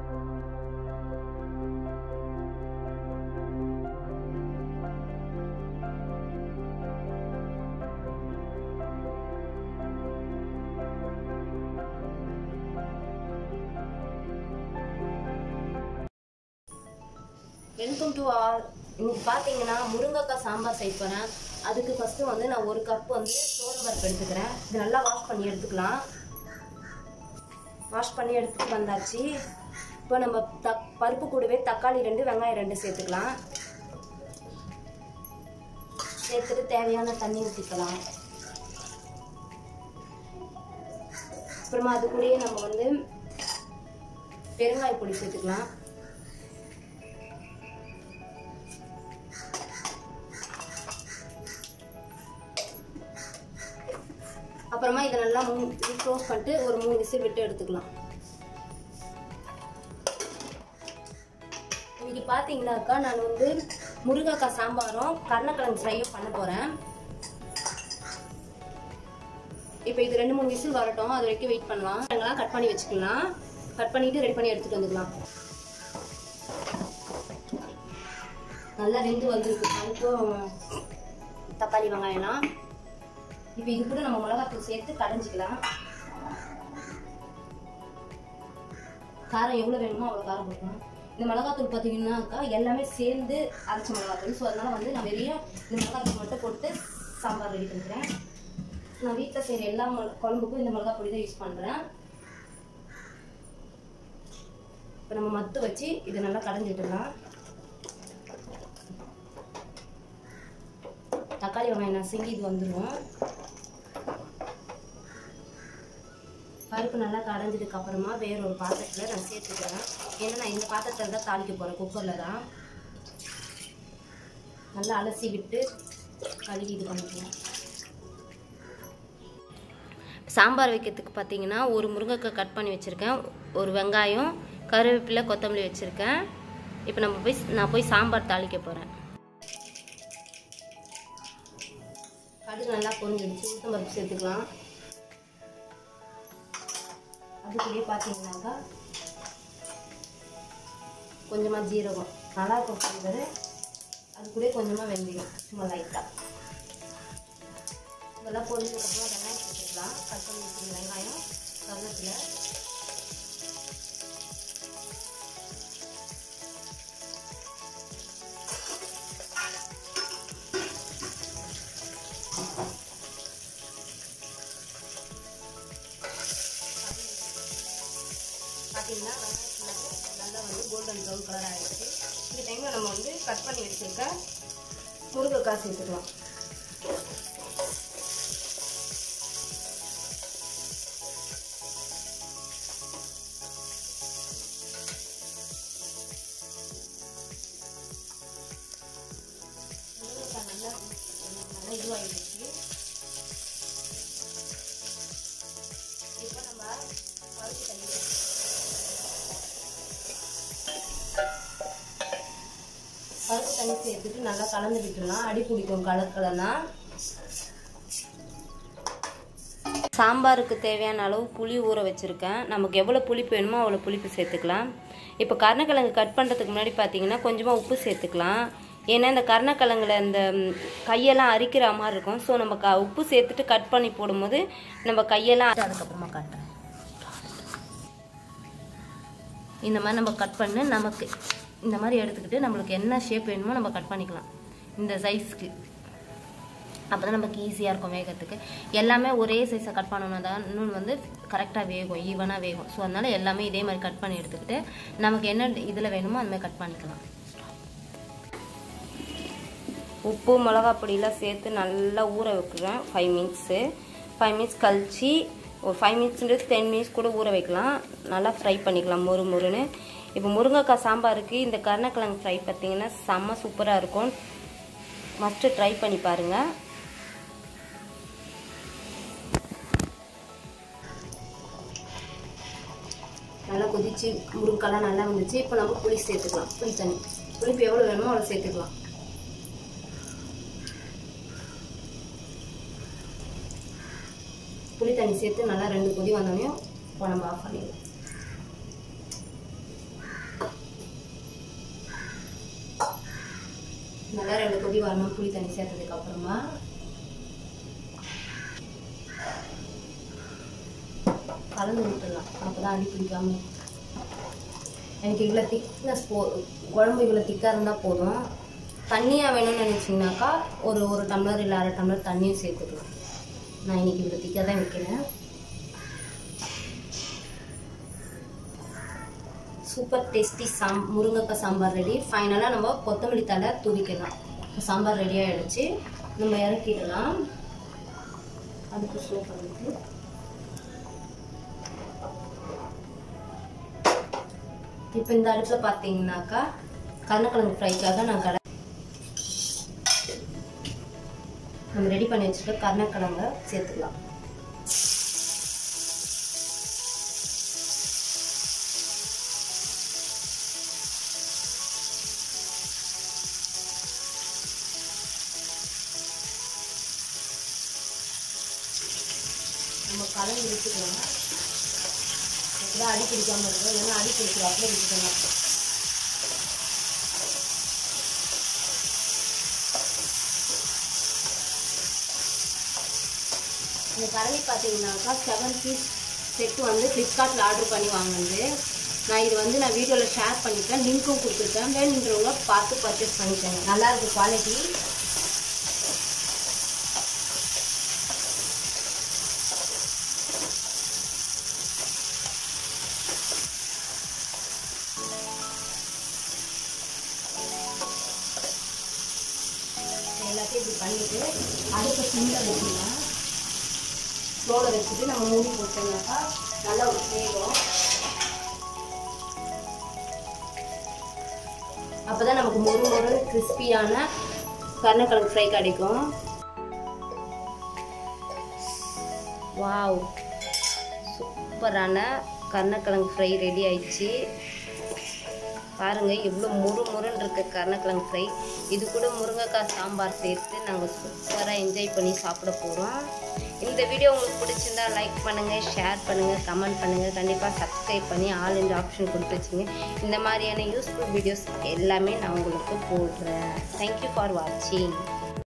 Welcome to all இன்னைக்கு பார்த்தீங்கன்னா முருங்கைக்காய் சாம்பார் செய்ய போகிறேன் அதுக்கு ஃபஸ்ட்டு வந்து நான் ஒரு கப் வந்து சோறு பருப்பு எடுத்துக்கிறேன் இது நல்லா வாஷ் பண்ணி எடுத்துக்கலாம் வாஷ் பண்ணி எடுத்துட்டு வந்தாச்சு இப்போ நம்ம தக் பருப்பு கூடவே தக்காளி ரெண்டு வெங்காயம் ரெண்டு சேர்த்துக்கலாம் சேர்த்துட்டு தேவையான தண்ணி ஊற்றிக்கலாம் அப்புறமா அது கூடயே நம்ம வந்து பெருங்காய பொடி சேர்த்துக்கலாம் அப்புறமா இதை நல்லா மூ க்ளோஸ் பண்ணிட்டு ஒரு மூணு விசில் விட்டு எடுத்துக்கலாம் இன்னைக்கு பார்த்தீங்கன்னாக்கா நான் வந்து முருங்கைக்காய் சாம்பாரும் கருணக்கிழங்கு ஃப்ரையும் பண்ண போகிறேன் இப்போ இது ரெண்டு மூணு விசில் வரட்டும் அது வரைக்கும் வெயிட் பண்ணலாம் எல்லாம் கட் பண்ணி வச்சுக்கலாம் கட் பண்ணிட்டு ரெடி பண்ணி எடுத்துட்டு வந்துக்கலாம் நல்லா வெந்து வந்திருக்கு பருப்பும் தக்காளி வெங்காயம்லாம் இப்போ இது கூட நம்ம மிளகாத்தூள் சேர்த்து கடைஞ்சிக்கலாம் காரம் எவ்வளோ வேணுமோ அவ்வளோ காரம் போட்டுக்கலாம் இந்த மிளகாத்தூள் பார்த்தீங்கன்னாக்கா எல்லாமே சேர்ந்து அரைச்ச மிளகாத்தூள் ஸோ அதனால வந்து நான் வெறியும் இந்த மிளகாத்தூள் மட்டும் போட்டு சாம்பார் ரெடி பண்ணிக்கிறேன் நான் வீட்டில் செய்கிற எல்லா மிள- குழம்புக்கும் இந்த மிளகா பொடி தான் யூஸ் பண்ணுறேன் இப்போ நம்ம மத்து வச்சு இதை நல்லா கடைஞ்சிட்டுலாம் தக்காளி வெங்காயம் நசுங்கி இது வந்துடும் பருப்பு நல்லா கடைஞ்சதுக்கு அப்புறமா வேற ஒரு பாத்திரத்தில் நான் சேர்த்துக்கிறேன் ஏன்னா நான் இந்த பாத்திரத்தில் தான் தாளிக்க போகிறேன் குக்கரில் தான் நல்லா அலசி விட்டு கழுவி இது பண்ணிக்கலாம் சாம்பார் வைக்கிறதுக்கு பார்த்தீங்கன்னா ஒரு முருங்கைக்காய் கட் பண்ணி வச்சுருக்கேன் ஒரு வெங்காயம் கருவேப்பிலை கொத்தமல்லி வச்சுருக்கேன் இப்போ நம்ம போய் நான் போய் சாம்பார் தாளிக்க போகிறேன் கடுகு நல்லா பொரிஞ்சிடுச்சு உளுத்தம் பருப்பு சேர்த்துக்கலாம் அதுக்குள்ளேயே பார்த்தீங்கன்னாக்கா கொஞ்சமாக ஜீரகம் நல்லா இருக்கும் ஃப்ளேவரு அது கூட கொஞ்சமாக வெந்தயம் சும்மா லைட்டாக இதெல்லாம் பொரிஞ்சதுக்கப்புறம் வெங்காயம் சேர்த்துக்கலாம் கட் பண்ணி வச்சுருக்க வெங்காயம் கருவேப்பிலை பார்த்தீங்கன்னா வெங்காயம் நல்லா வந்து கோல்டன் ப்ரௌன் கலர் ஆகிடுச்சு இந்த டைமில் நம்ம வந்து கட் பண்ணி வச்சுருக்க முருங்கைக்காய் சேர்த்துக்கலாம் முருங்கைக்காய் நல்லா நல்லா இதுவாகிடுச்சு இப்போ நம்ம பருப்பு தண்ணி பருப்பு தண்ணி சேர்த்துட்டு நல்லா கலந்து விட்டுலாம் அடி பிடிக்கும் கலக்கலன்னா சாம்பாருக்கு தேவையான அளவு புளி ஊற வச்சுருக்கேன் நமக்கு எவ்வளோ புளிப்பு வேணுமோ அவ்வளோ புளிப்பு சேர்த்துக்கலாம் இப்போ கருணக்கிழங்கு கட் பண்ணுறதுக்கு முன்னாடி பார்த்தீங்கன்னா கொஞ்சமாக உப்பு சேர்த்துக்கலாம் ஏன்னா இந்த கருணக்கிழங்குல இந்த ம், கையெல்லாம் அரிக்கிற மாதிரி இருக்கும் ஸோ நம்ம க உப்பு சேர்த்துட்டு கட் பண்ணி போடும்போது நம்ம கையெல்லாம் அதுக்கப்புறமா காட்டுறேன் இந்த மாதிரி நம்ம கட் பண்ணி நமக்கு இந்த மாதிரி எடுத்துக்கிட்டு நம்மளுக்கு என்ன ஷேப் வேணுமோ நம்ம கட் பண்ணிக்கலாம் இந்த சைஸ்க்கு அப்போ தான் நமக்கு ஈஸியாக இருக்கும் வேகத்துக்கு எல்லாமே ஒரே சைஸை கட் பண்ணோம்னா தான் இன்னொன்று வந்து கரெக்டாக வேகும் ஈவனாக வேகும் ஸோ அதனால் எல்லாமே இதே மாதிரி கட் பண்ணி எடுத்துக்கிட்டு நமக்கு என்ன இதில் வேணுமோ அந்த மாதிரி கட் பண்ணிக்கலாம் உப்பு மிளகா பொடியெலாம் சேர்த்து நல்லா ஊற வைக்கிறேன் ஃபைவ் மினிட்ஸு ஃபைவ் மினிட்ஸ் கழிச்சு ஒரு ஃபைவ் மினிட்ஸ்ன்றது டென் மினிட்ஸ் கூட ஊற வைக்கலாம் நல்லா ஃப்ரை பண்ணிக்கலாம் மொறு மொறுன்னு இப்போ முருங்கைக்காய் சாம்பாருக்கு இந்த கருணக்கிழங்கு ஃப்ரை பார்த்தீங்கன்னா செம்ம சூப்பராக இருக்கும் மஸ்ட்டு ட்ரை பண்ணி பாருங்கள் நல்லா கொதிச்சு முருங்கைக்காலாம் நல்லா வந்துச்சு இப்போ நம்ம புளி சேர்த்துக்கலாம் புளி தண்ணி புளிப்பு எவ்வளோ வேணுமோ அவ்வளோ சேர்த்துக்கலாம் புளி தண்ணி சேர்த்து நல்லா ரெண்டு கொதி வந்தோடனே இப்போ நம்ம ஆஃப் பண்ணிடலாம் கொதி வரணும் புளி தண்ணி சேர்த்ததுக்கு அப்புறமா கலந்து விட்டுடலாம் அப்போ தான் அடி பிடிக்காம இருக்கும். எனக்கு இவ்வளோ திக்னஸ் போ குழம்பு இவ்வளோ திக்காக இருந்தால் போதும் தண்ணியாக வேணும்னு நினச்சிங்கனாக்கா ஒரு ஒரு டம்ளர் இல்லை அரை டம்ளர் தண்ணியும் சேர்த்துக்கலாம் நான் இன்னைக்கு இவ்வளோ திக்காக தான் வைக்கிறேன் சூப்பர் டேஸ்டி சாம் முருங்கைக்காய் சாம்பார் ரெடி ஃபைனலாக நம்ம கொத்தமல்லி தலை தூவிக்கலாம் சாம்பார் ரெடி ஆகிடுச்சு நம்ம இறக்கிடலாம் அதுக்கு ஸ்லோ பண்ணிட்டு இப்போ இந்த அடுப்பில் பார்த்தீங்கன்னாக்கா கருணக்கிழங்கு ஃப்ரைக்காக நான் கடை நம்ம ரெடி பண்ணி வச்சுட்டு கருணக்கிழங்க சேர்த்துக்கலாம் நம்ம கலந்து விட்டுக்கலாம் இப்பதான் அடி பிடிக்காம இருக்கும் இல்லைன்னா அடி பிடிக்கிறாப்புல விட்டுக்கலாம் இந்த கரண்டி பார்த்தீங்கன்னாக்கா செவன் பீஸ் செட்டு வந்து ஃப்ளிப்கார்ட்டில் ஆர்டர் பண்ணி வாங்கினது நான் இது வந்து நான் வீடியோவில் ஷேர் பண்ணிட்டேன் லிங்க்கும் கொடுத்துருக்கேன் வேணுன்றவங்க பார்த்து பர்ச்சேஸ் பண்ணிக்கோங்க நல்லா இருக்கு குவாலிட்டி எல்லாத்தையும் இப்படி பண்ணிட்டு அடுத்த சிம்மில் வச்சுக்கலாம் ஸ்லோவில் வச்சுட்டு நம்ம மூடி போட்டோம்னாக்கா நல்லா ஒரு வேகும் அப்போ தான் நமக்கு மொறு மொறு கிறிஸ்பியான கருணக்கிழங்கு ஃப்ரை கிடைக்கும் வாவ் சூப்பரான கருணக்கிழங்கு ஃப்ரை ரெடி ஆயிடுச்சு பாருங்கள் எவ்வளோ முறு முருன்னு இருக்கு கருணக்கிழங்கு ஃப்ரை இது கூட முருங்கைக்காய் சாம்பார் சேர்த்து நாங்கள் சூப்பராக என்ஜாய் பண்ணி சாப்பிட போகிறோம் இந்த வீடியோ உங்களுக்கு பிடிச்சிருந்தா லைக் பண்ணுங்கள் ஷேர் பண்ணுங்கள் கமெண்ட் பண்ணுங்கள் கண்டிப்பாக சப்ஸ்கிரைப் பண்ணி ஆல் இந்த ஆப்ஷன் கொடுத்து வச்சுங்க இந்த மாதிரியான யூஸ்ஃபுல் வீடியோஸ் எல்லாமே நான் உங்களுக்கு போடுறேன் தேங்க்யூ ஃபார் வாட்சிங்